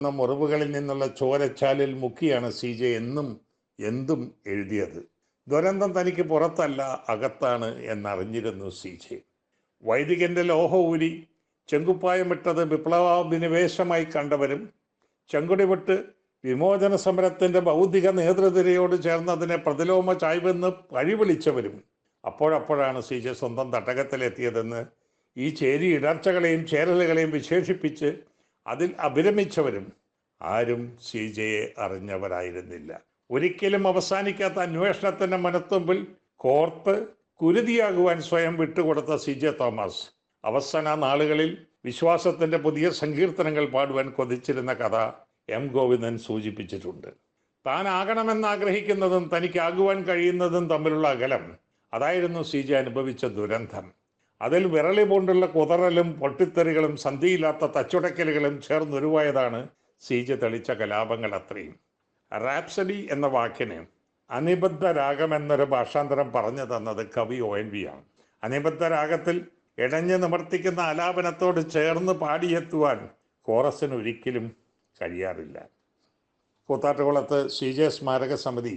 എന്ന മുറിവുകളിൽ നിന്നുള്ള ചോരച്ചാലിൽ മുക്കിയാണ് C J എന്നും എന്തും എഴുതിയത് ദുരന്തം തനിക്ക് പുറത്തല്ല അകത്താണ് എന്നറിഞ്ഞിരുന്നു സി ജെ വൈദികന്റെ ലോഹ ഊരി ചെങ്കുപ്പായമിട്ടത് വിപ്ലവാഭിനിവേശമായി കണ്ടവരും ചെങ്കുടി വിട്ട് വിമോചന സമരത്തിന്റെ ബൗദ്ധിക നേതൃനിരയോട് ചേർന്ന് അതിനെ പ്രതിലോമ ചായ്വെന്ന് പഴിവിളിച്ചവരും അപ്പോഴപ്പോഴാണ് സി ജെ സ്വന്തം തട്ടകത്തിലെത്തിയതെന്ന് ഈ ചേരി ഇടർച്ചകളെയും ചേരലുകളെയും വിശേഷിപ്പിച്ച് അതിൽ അഭിരമിച്ചവരും ആരും സി ജെയെ അറിഞ്ഞവരായിരുന്നില്ല ഒരിക്കലും അവസാനിക്കാത്ത അന്വേഷണത്തിന്റെ മനത്തുമ്പിൽ കോർത്ത് കുരുതിയാകുവാൻ സ്വയം വിട്ടുകൊടുത്ത സി ജെ തോമസ് അവസാന നാളുകളിൽ വിശ്വാസത്തിന്റെ പുതിയ സങ്കീർത്തനങ്ങൾ പാടുവാൻ കൊതിച്ചിരുന്ന കഥ എം ഗോവിന്ദൻ സൂചിപ്പിച്ചിട്ടുണ്ട് താൻ ആകണമെന്ന് ആഗ്രഹിക്കുന്നതും തനിക്കാകുവാൻ കഴിയുന്നതും തമ്മിലുള്ള അകലം അതായിരുന്നു സി ജെ അനുഭവിച്ച ദുരന്തം അതിൽ വിരളി കൊണ്ടുള്ള കുതറലും പൊട്ടിത്തെറികളും സന്ധിയില്ലാത്ത തച്ചുടക്കലുകളും ചേർന്നുരുവായതാണ് സി ജെ തെളിച്ച കലാപങ്ങൾ അത്രയും റാപ്സഡി എന്ന വാക്കിന് അനിബദ്ധ രാഗം എന്നൊരു ഭാഷാന്തരം പറഞ്ഞു തന്നത് കവി ഒ എൻ വി ആണ് അനിബദ്ധ രാഗത്തിൽ ഇടഞ്ഞു നിവർത്തിക്കുന്ന ആലാപനത്തോട് ചേർന്ന് പാടിയെത്തുവാൻ കോറസിന് ഒരിക്കലും കഴിയാറില്ല കൂത്താട്ടുകുളത്ത് സി ജെ സ്മാരക സമിതി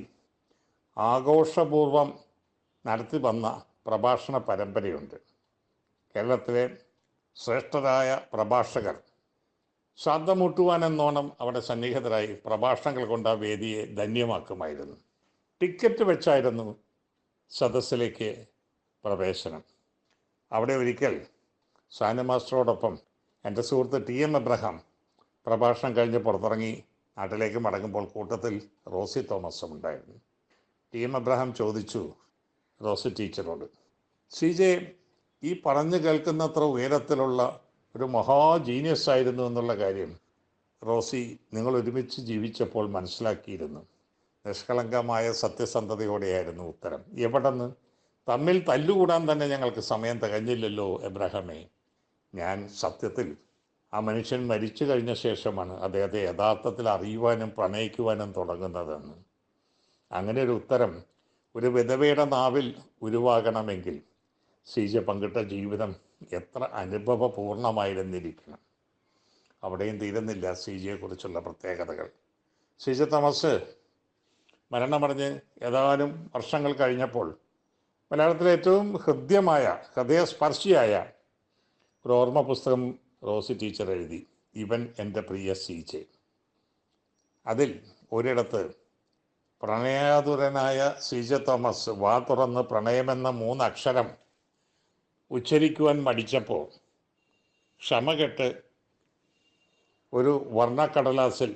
ആഘോഷപൂർവം നടത്തി വന്ന പ്രഭാഷണ പരമ്പരയുണ്ട് കേരളത്തിലെ ശ്രേഷ്ഠരായ പ്രഭാഷകർ ശ്രാദ്ധമുട്ടുവാനെന്നോണം അവിടെ സന്നിഹിതരായി പ്രഭാഷണങ്ങൾ കൊണ്ട് ആ വേദിയെ ധന്യമാക്കുമായിരുന്നു ടിക്കറ്റ് വെച്ചായിരുന്നു സദസ്സിലേക്ക് പ്രവേശനം അവിടെ ഒരിക്കൽ ഷാന മാസ്റ്ററോടൊപ്പം എൻ്റെ സുഹൃത്ത് ടി എം എബ്രഹാം പ്രഭാഷണം കഴിഞ്ഞ് പുറത്തിറങ്ങി നാട്ടിലേക്ക് മടങ്ങുമ്പോൾ കൂട്ടത്തിൽ റോസി തോമസും ഉണ്ടായിരുന്നു ടി എം എബ്രഹാം ചോദിച്ചു റോസി ടീച്ചറോട് സി ജെ ഈ പറഞ്ഞു കേൾക്കുന്നത്ര ഉയരത്തിലുള്ള ഒരു മഹാ ജീനിയസ് ആയിരുന്നു എന്നുള്ള കാര്യം റോസി നിങ്ങൾ ഒരുമിച്ച് ജീവിച്ചപ്പോൾ മനസ്സിലാക്കിയിരുന്നു നിഷ്കളങ്കമായ സത്യസന്ധതയോടെയായിരുന്നു ഉത്തരം എവിടെന്ന് തമ്മിൽ തല്ലുകൂടാൻ തന്നെ ഞങ്ങൾക്ക് സമയം തികഞ്ഞില്ലല്ലോ എബ്രഹാമേ ഞാൻ സത്യത്തിൽ ആ മനുഷ്യൻ മരിച്ചു കഴിഞ്ഞ ശേഷമാണ് അദ്ദേഹത്തെ യഥാർത്ഥത്തിൽ അറിയുവാനും പ്രണയിക്കുവാനും തുടങ്ങുന്നതെന്ന് അങ്ങനെ ഒരു ഉത്തരം ഒരു വിധവയുടെ നാവിൽ ഉരുവാകണമെങ്കിൽ സീജ പങ്കിട്ട ജീവിതം എത്ര അനുഭവപൂർണമായിരുന്നിരിക്കണം അവിടെയും തീരുന്നില്ല സീജയെക്കുറിച്ചുള്ള പ്രത്യേകതകൾ സീജ തോമസ് മരണമടഞ്ഞ് ഏതാനും വർഷങ്ങൾ കഴിഞ്ഞപ്പോൾ മലയാളത്തിലെ ഏറ്റവും ഹൃദ്യമായ ഹൃദയസ്പർശിയായ ഒരു ഓർമ്മ പുസ്തകം റോസി ടീച്ചർ എഴുതി ഇവൻ എൻ്റെ പ്രിയ സീജെ അതിൽ ഒരിടത്ത് പ്രണയാതുരനായ സീജ തോമസ് വാ തുറന്ന് പ്രണയമെന്ന മൂന്നക്ഷരം ഉച്ചരിക്കുവാൻ മടിച്ചപ്പോൾ ക്ഷമകെട്ട് ഒരു വർണ്ണക്കടലാസിൽ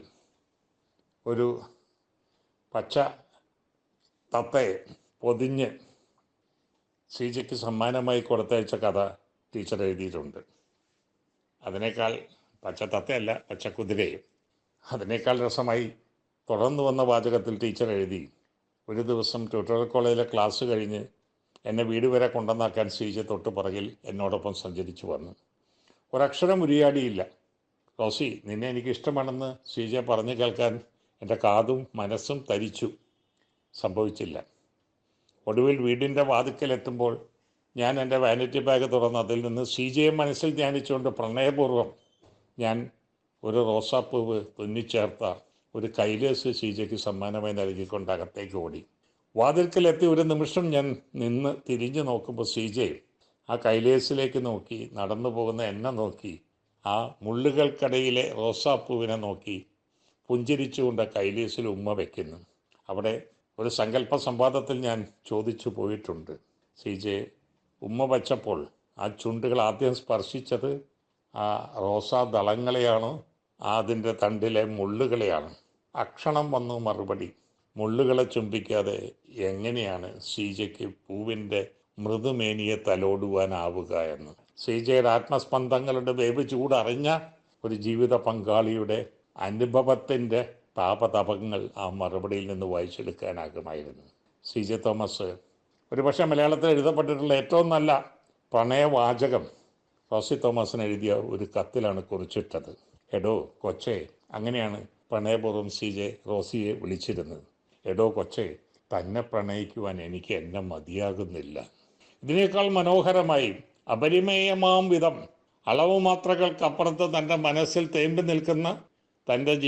ഒരു പച്ച തത്തയെ പൊതിഞ്ഞ് സീജയ്ക്ക് സമ്മാനമായി കൊടുത്തയച്ച കഥ ടീച്ചർ എഴുതിയിട്ടുണ്ട് അതിനേക്കാൾ പച്ച തത്തയല്ല പച്ച കുതിരയും അതിനേക്കാൾ രസമായി തുടർന്നു വന്ന വാചകത്തിൽ ടീച്ചർ എഴുതി ഒരു ദിവസം ട്യൂട്ടോറിയൽ കോളേജിലെ ക്ലാസ് കഴിഞ്ഞ് എന്നെ വീട് വരെ കൊണ്ടുവന്നാക്കാൻ സീജ തൊട്ട് പുറകിൽ എന്നോടൊപ്പം സഞ്ചരിച്ചു വന്നു ഒരക്ഷരം ഉരിയാടിയില്ല റോസി നിന്നെ എനിക്ക് ഇഷ്ടമാണെന്ന് സീജ പറഞ്ഞു കേൾക്കാൻ എൻ്റെ കാതും മനസ്സും തരിച്ചു സംഭവിച്ചില്ല ഒടുവിൽ വീടിൻ്റെ വാതിക്കലെത്തുമ്പോൾ ഞാൻ എൻ്റെ വാനിറ്റി ബാഗ് തുറന്ന് അതിൽ നിന്ന് സീജയെ മനസ്സിൽ ധ്യാനിച്ചുകൊണ്ട് പ്രണയപൂർവ്വം ഞാൻ ഒരു റോസാപ്പൂവ് തുന്നിച്ചേർത്ത ഒരു കൈലേസ് സീജയ്ക്ക് സമ്മാനമായി നൽകിക്കൊണ്ട് അകത്തേക്ക് ഓടി വാതിൽക്കലെത്തി ഒരു നിമിഷം ഞാൻ നിന്ന് തിരിഞ്ഞു നോക്കുമ്പോൾ സീജെ ആ കൈലേസിലേക്ക് നോക്കി നടന്നു പോകുന്ന എന്നെ നോക്കി ആ മുള്ളുകൾക്കിടയിലെ റോസാപ്പൂവിനെ നോക്കി പുഞ്ചിരിച്ചുകൊണ്ട് കൈലേസിൽ ഉമ്മ വയ്ക്കുന്നു അവിടെ ഒരു സങ്കല്പ സംവാദത്തിൽ ഞാൻ ചോദിച്ചു പോയിട്ടുണ്ട് സി ജെ ഉമ്മ വച്ചപ്പോൾ ആ ചുണ്ടുകൾ ആദ്യം സ്പർശിച്ചത് ആ റോസാ ദളങ്ങളെയാണോ അതിൻ്റെ തണ്ടിലെ മുള്ളുകളെയാണ് അക്ഷണം വന്നു മറുപടി മുള്ളുകളെ ചുംബിക്കാതെ എങ്ങനെയാണ് സീജയ്ക്ക് പൂവിൻ്റെ മൃദുമേനിയെ തലോടുവാനാവുക എന്ന് സീജയുടെ ആത്മസ്പന്ദങ്ങളുടെ വേവ് ചൂടറിഞ്ഞ ഒരു ജീവിത പങ്കാളിയുടെ അനുഭവത്തിൻ്റെ താപതപങ്ങൾ ആ മറുപടിയിൽ നിന്ന് വായിച്ചെടുക്കാനാകുമായിരുന്നു സി ജെ തോമസ് ഒരുപക്ഷെ മലയാളത്തിൽ എഴുതപ്പെട്ടിട്ടുള്ള ഏറ്റവും നല്ല പ്രണയവാചകം റോസി തോമസിന് എഴുതിയ ഒരു കത്തിലാണ് കുറിച്ചിട്ടത് എടോ കൊച്ചെ അങ്ങനെയാണ് പ്രണയപൂർവ്വം സി ജെ റോസിയെ വിളിച്ചിരുന്നത് എടോ കൊച്ചെ തന്നെ പ്രണയിക്കുവാൻ എനിക്ക് എന്നെ മതിയാകുന്നില്ല ഇതിനേക്കാൾ മനോഹരമായി അപരിമേയമാം വിധം അളവ് മാത്രകൾക്കപ്പുറത്ത് തൻ്റെ മനസ്സിൽ തേമ്പി നിൽക്കുന്ന തൻ്റെ